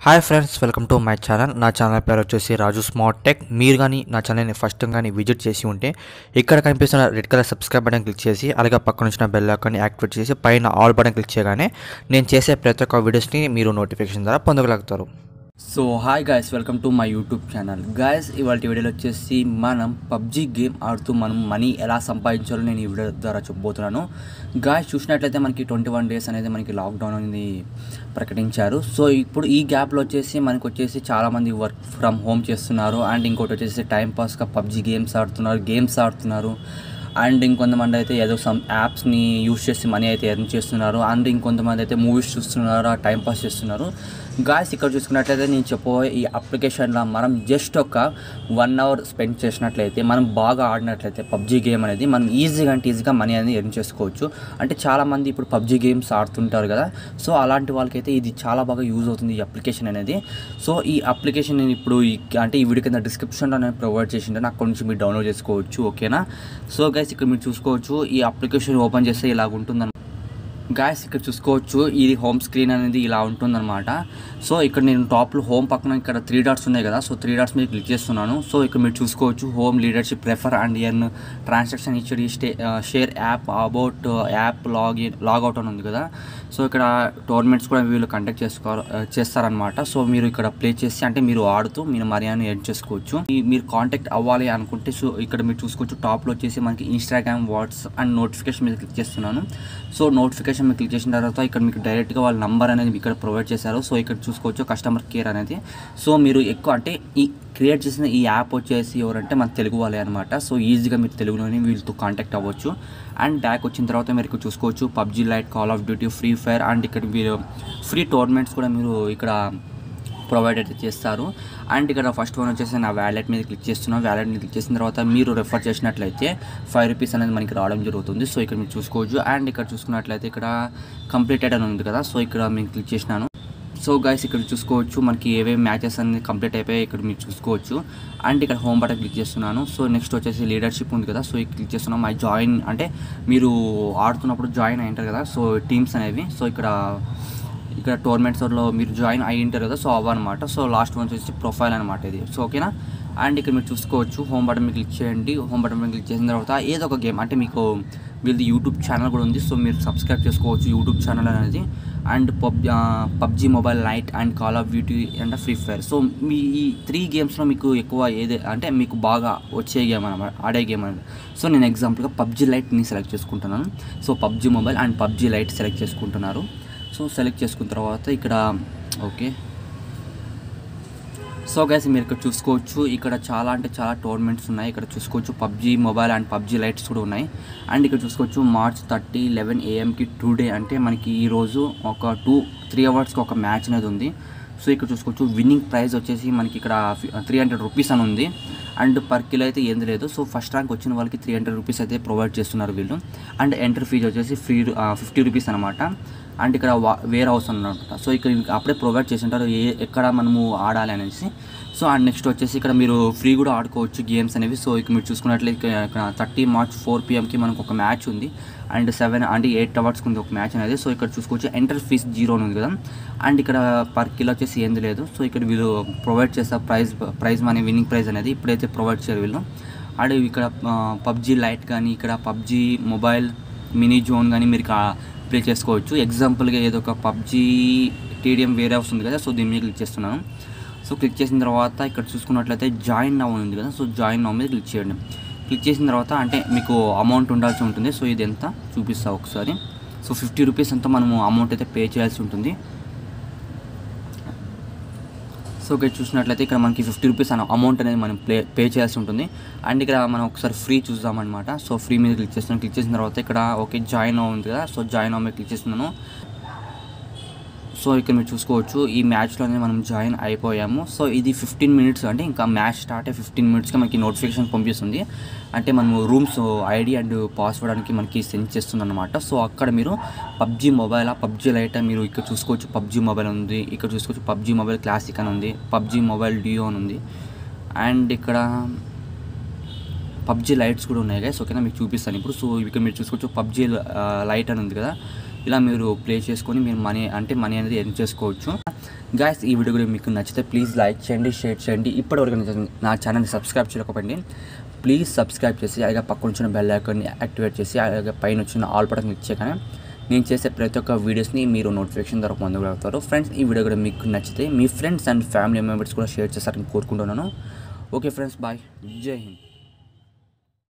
hi friends welcome to my channel నా channel పేరు వచ్చేసి రాజు స్మార్ట్ టెక్ మీరు కానీ నా ఛానల్ని ఫస్ట్ టైం కానీ విజిట్ చేసి ఉంటే ఇక్కడ కనిపిస్తున్న red colour subscribe button click చేసి అలాగే పక్కన వచ్చిన బెల్ ఐకాన్ని యాక్టివేట్ చేసి పైన ఆల్ బటన్ క్లిక్ చేయగానే నేను చేసే ప్రతి ఒక్క వీడియోస్ని మీరు నోటిఫికేషన్ ద్వారా పొందగలుగుతారు so hi guys welcome to my YouTube channel guys ఇవాళ వీడియోలో వచ్చేసి మనం పబ్జీ గేమ్ ఆడుతూ మనం మనీ ఎలా సంపాదించాలో నేను ఈ వీడియో ద్వారా చెప్పబోతున్నాను గాయస్ చూసినట్లయితే మనకి ట్వంటీ వన్ డేస్ అనేది మనకి లాక్డౌన్ అనేది ప్రకటించారు సో ఇప్పుడు ఈ గ్యాప్లో వచ్చేసి మనకి వచ్చేసి చాలామంది వర్క్ ఫ్రమ్ హోమ్ చేస్తున్నారు అండ్ ఇంకోటి వచ్చేసి టైంపాస్గా పబ్జీ గేమ్స్ ఆడుతున్నారు గేమ్స్ ఆడుతున్నారు అండ్ ఇంకొంతమంది అయితే ఏదో సమ్ యాప్స్ని యూస్ చేసి మనీ అయితే ఎర్న్ చేస్తున్నారు అండ్ ఇంకొంతమంది అయితే మూవీస్ చూస్తున్నారు ఆ టైం పాస్ చేస్తున్నారు గాయస్ ఇక్కడ చూసుకున్నట్లయితే నేను చెప్పబోయే ఈ అప్లికేషన్లో మనం జస్ట్ ఒక వన్ అవర్ స్పెండ్ చేసినట్లయితే మనం బాగా ఆడినట్లయితే పబ్జీ గేమ్ అనేది మనం ఈజీగా అంటే ఈజీగా మనీ అనేది ఎర్న్ చేసుకోవచ్చు అంటే చాలామంది ఇప్పుడు పబ్జీ గేమ్స్ ఆడుతుంటారు కదా సో అలాంటి వాళ్ళకైతే ఇది చాలా బాగా యూజ్ అవుతుంది ఈ అప్లికేషన్ అనేది సో ఈ అప్లికేషన్ నేను ఇప్పుడు ఈ అంటే ఈ వీడియో కింద డిస్క్రిప్షన్లో నేను ప్రొవైడ్ చేసిండే నాకు నుంచి మీరు డౌన్లోడ్ చేసుకోవచ్చు ఓకేనా సో గైస్ ఇక్కడ మీరు చూసుకోవచ్చు ఈ అప్లికేషన్ ఓపెన్ చేస్తే ఇలాగ ఉంటుంది గాయస్ ఇక్కడ చూసుకోవచ్చు ఇది హోమ్ స్క్రీన్ అనేది ఇలా ఉంటుందన్నమాట సో ఇక్కడ నేను టాప్లో హోమ్ పక్కన ఇక్కడ త్రీ డాట్స్ ఉన్నాయి కదా సో త్రీ డాట్స్ మీద క్లిక్ చేస్తున్నాను సో ఇక్కడ మీరు చూసుకోవచ్చు home leadership prefer and earn transaction ఇచ్చేది stay share app about app login logout అని ఉంది కదా సో ఇక్కడ టోర్నమెంట్స్ కూడా వీళ్ళు కండక్ట్ చేసుకో చేస్తారనమాట సో మీరు ఇక్కడ ప్లే చేసి అంటే మీరు ఆడుతూ మీరు మర్యాదని ఎడ్ చేసుకోవచ్చు ఈ- మీరు కాంటాక్ట్ అవ్వాలి అనుకుంటే సో ఇక్కడ మీరు చూసుకోవచ్చు టాప్లో వచ్చేసి మనకి ఇన్స్టాగ్రామ్ వాట్సాప్ అండ్ నోటిఫికేషన్ మీద క్లిక్ చేస్తున్నాను సో నోటిఫికేషన్ మీద క్లిక్ చేసిన తర్వాత ఇక్కడ మీకు డైరెక్ట్గా వాళ్ళ నంబర్ అనేది ఇక్కడ ప్రొవైడ్ చేశారు సో ఇక్కడ చూసుకోవచ్చు కస్టమర్ కేర్ అనేది సో మీరు ఎక్కువ అంటే ఈ క్రియేట్ చేసిన ఈ యాప్ వచ్చేసి ఎవరంటే మన తెలుగు వాళ్ళే అనమాట సో ఈజీగా మీరు తెలుగులోనే వీళ్ళతో కాంటాక్ట్ అవ్వచ్చు అండ్ బ్యాక్ వచ్చిన తర్వాత మీరు ఇక్కడ చూసుకోవచ్చు PUBG lite call of duty free fire and ఇక్కడ మీరు ఫ్రీ టోర్నమెంట్స్ కూడా మీరు ఇక్కడ ప్రొవైడ్ అయితే చేస్తారు అండ్ ఇక్కడ ఫస్ట్ వన్ వచ్చేసి నా వ్యాలెట్ మీద క్లిక్ చేస్తున్నాను వ్యాలెట్ మీద క్లిక్ చేసిన తర్వాత మీరు రెఫర్ చేసినట్లయితే ఫైవ్ రూపీస్ అనేది మనకి రావడం జరుగుతుంది సో ఇక్కడ మీరు చూసుకోవచ్చు అండ్ ఇక్కడ చూసుకున్నట్లయితే ఇక్కడ కంప్లీటెడ్ అని ఉంది కదా సో ఇక్కడ మేము క్లిక్ చేసినాను సో గైస్ ఇక్కడ చూసుకోవచ్చు మనకి ఏవేవి మ్యాచెస్ అనేది కంప్లీట్ అయిపోయాయి ఇక్కడ మీరు చూసుకోవచ్చు అండ్ ఇక్కడ హోమ్ బటన్ క్లిక్ చేస్తున్నాను సో నెక్స్ట్ వచ్చేసి లీడర్షిప్ ఉంది కదా సో ఇక్కడ క్లిక్ చేస్తున్నాం ఐ జాయిన్ అంటే మీరు ఆడుతున్నప్పుడు జాయిన్ అయ్యింటారు కదా సో టీమ్స్ అనేవి సో ఇక్కడ ఇక్కడ టోర్నమెంట్స్లో మీరు జాయిన్ అయ్యి ఉంటారు కదా సో అవ్వనమాట సో లాస్ట్ వన్ వచ్చేసి ప్రొఫైల్ అనమాట ఇది సో ఓకేనా అండ్ ఇక్కడ మీరు చూసుకోవచ్చు హోమ్ బటన్ మీద క్లిక్ చేయండి హోమ్ బటన్ మీద క్లిక్ చేసిన తర్వాత ఏదో ఒక గేమ్ అంటే మీకు వీళ్ళది యూట్యూబ్ ఛానల్ కూడా ఉంది సో మీరు సబ్స్క్రైబ్ చేసుకోవచ్చు యూట్యూబ్ ఛానల్ అనేది and pub PUBG mobile lite and call of duty and free fire so మీ ఈ త్రీ గేమ్స్లో మీకు ఎక్కువ ఏది అంటే మీకు బాగా వచ్చే గేమ్ అనమాట ఆడే గేమ్ అనమాట సో నేను ఎగ్జాంపుల్గా పబ్జీ లైట్ని సెలెక్ట్ చేసుకుంటున్నాను so PUBG mobile and PUBG lite select చేసుకుంటున్నారు సో సెలెక్ట్ చేసుకున్న తర్వాత ఇక్కడ ఓకే సో గైస్ మీరు ఇక్కడ చూసుకోవచ్చు ఇక్కడ చాలా అంటే చాలా టోర్నమెంట్స్ ఉన్నాయి ఇక్కడ చూసుకోవచ్చు PUBG mobile and PUBG lites కూడా ఉన్నాయి అండ్ ఇక్కడ చూసుకోవచ్చు మార్చ్ థర్టీ లెవెన్ ఏఎంకి టుడే అంటే మనకి ఈరోజు ఒక టూ త్రీ అవర్స్కి ఒక మ్యాచ్ అనేది ఉంది సో ఇక్కడ చూసుకోవచ్చు విన్నింగ్ ప్రైజ్ వచ్చేసి మనకి ఇక్కడ త్రీ హండ్రెడ్ రూపీస్ అని ఉంది అండ్ పర్ కిలో అయితే ఏంది లేదు సో ఫస్ట్ ర్యాంక్ వచ్చిన వాళ్ళకి త్రీ హండ్రెడ్ రూపీస్ అయితే ప్రొవైడ్ చేస్తున్నారు వీళ్ళు అండ్ ఎంటర్ ఫీజు వచ్చేసి ఫ్రీ ఫిఫ్టీ రూపీస్ అనమాట అండ్ ఇక్కడ వేర్ హౌస్ అనమాట సో ఇక్కడ అప్పుడే ప్రొవైడ్ చేసి ఉంటారు ఏ ఎక్కడ మనము ఆడాలి అనేసి సో అండ్ నెక్స్ట్ వచ్చేసి ఇక్కడ మీరు ఫ్రీ కూడా ఆడుకోవచ్చు గేమ్స్ అనేవి సో ఇక్కడ మీరు చూసుకున్నట్లయితే ఇక్కడ థర్టీ మార్చ్ ఫోర్ పిఎంకి మనకు ఒక మ్యాచ్ ఉంది అండ్ సెవెన్ అంటే ఎయిట్ అవర్స్కి ఉంది ఒక మ్యాచ్ అనేది సో ఇక్కడ చూసుకోవచ్చు ఎంటర్ ఫీస్ జీరో ఉంది కదా అండ్ ఇక్కడ పర్ కిలో వచ్చేసి ఏంది లేదు సో ఇక్కడ వీళ్ళు ప్రొవైడ్ చేస్తారు prize prize money winning prize అనేది ఇప్పుడైతే ప్రొవైడ్ చేయరు వీళ్ళు అండ్ ఇక్కడ పబ్జీ లైట్ కానీ ఇక్కడ పబ్జీ మొబైల్ మినీ జోన్ కానీ మీరు ప్లే చేసుకోవచ్చు ఎగ్జాంపుల్గా ఏదో ఒక పబ్జీ టీడీఎం వేరే హౌస్ ఉంది కదా సో దీని మీద క్లిక్ చేస్తున్నాను సో క్లిక్ చేసిన తర్వాత ఇక్కడ చూసుకున్నట్లయితే జాయిన్ నవ్ ఉంది కదా సో జాయిన్ నవ్ మీద క్లిక్ చేయండి క్లిక్ చేసిన తర్వాత అంటే మీకు అమౌంట్ ఉండాల్సి ఉంటుంది సో ఇది ఎంత చూపిస్తా ఒకసారి సో ఫిఫ్టీ రూపీస్ అంతా మనము అమౌంట్ అయితే పే చేయాల్సి ఉంటుంది సో ఇక్కడ చూసినట్లయితే ఇక్కడ మనకి ఫిఫ్టీ రూపీస్ అన్న అమౌంట్ అనేది మనం ప్లే పే చేయాల్సి ఉంటుంది అండ్ ఇక్కడ మనం ఒకసారి ఫ్రీ చూద్దామన్నమాట సో ఫ్రీ మీద క్లిక్ చేస్తున్నాను క్లిక్ చేసిన తర్వాత ఇక్కడ ఓకే జాయిన్ ఉంది కదా సో జాయిన్ మీద క్లిక్ చేస్తున్నాను సో ఇక్కడ మీరు చూసుకోవచ్చు ఈ మ్యాచ్లోనే మనం జాయిన్ అయిపోయాము సో ఇది ఫిఫ్టీన్ మినిట్స్ అంటే ఇంకా మ్యాచ్ స్టార్ట్ అయ్యి ఫిఫ్టీన్ మినిట్స్కి మనకి నోటిఫికేషన్ పంపిస్తుంది అంటే మనము రూమ్స్ ఐడి అండ్ పాస్వర్డ్ అనేది మనకి సెండ్ చేస్తుంది అనమాట సో అక్కడ మీరు పబ్జీ మొబైల్ పబ్జీ లైట్ మీరు ఇక్కడ చూసుకోవచ్చు పబ్జీ మొబైల్ ఉంది ఇక్కడ చూసుకోవచ్చు పబ్జీ మొబైల్ క్లాసిక్ అని ఉంది పబ్జీ మొబైల్ డియో అని ఉంది అండ్ ఇక్కడ పబ్జీ లైట్స్ కూడా ఉన్నాయి గైస్ ఓకేనా మీకు చూపిస్తాను ఇప్పుడు సో ఇక్కడ మీరు చూసుకోవచ్చు పబ్జీ లైట్ అని ఉంది కదా ఇలా మీరు ప్లే చేసుకొని మీరు మనీ అంటే మనీ అనేది ఎర్న్ చేసుకోవచ్చు గాయస్ ఈ వీడియో కూడా మీకు నచ్చితే ప్లీజ్ లైక్ చేయండి షేర్ చేయండి ఇప్పటివరకు నా- నా ఛానల్ని సబ్స్క్రైబ్ చేయకపోండి ప్లీజ్ సబ్స్క్రైబ్ చేసి అలాగే పక్కన వచ్చిన బెల్ ఐకాన్ని యాక్టివేట్ చేసి అలాగే పైన వచ్చిన ఆల్ బటన్ క్లిక్ చేయగానే నేను చేసే ప్రతి ఒక్క వీడియోస్ని మీరు నోటిఫికేషన్ ద్వారా పొందగలుగుతారు ఫ్రెండ్స్ ఈ వీడియో కూడా మీకు నచ్చితే మీ ఫ్రెండ్స్ అండ్ ఫ్యామిలీ మెంబర్స్ కూడా షేర్ చేస్తారని కోరుకుంటున్నాను ఓకే ఫ్రెండ్స్ బాయ్ జై హింద్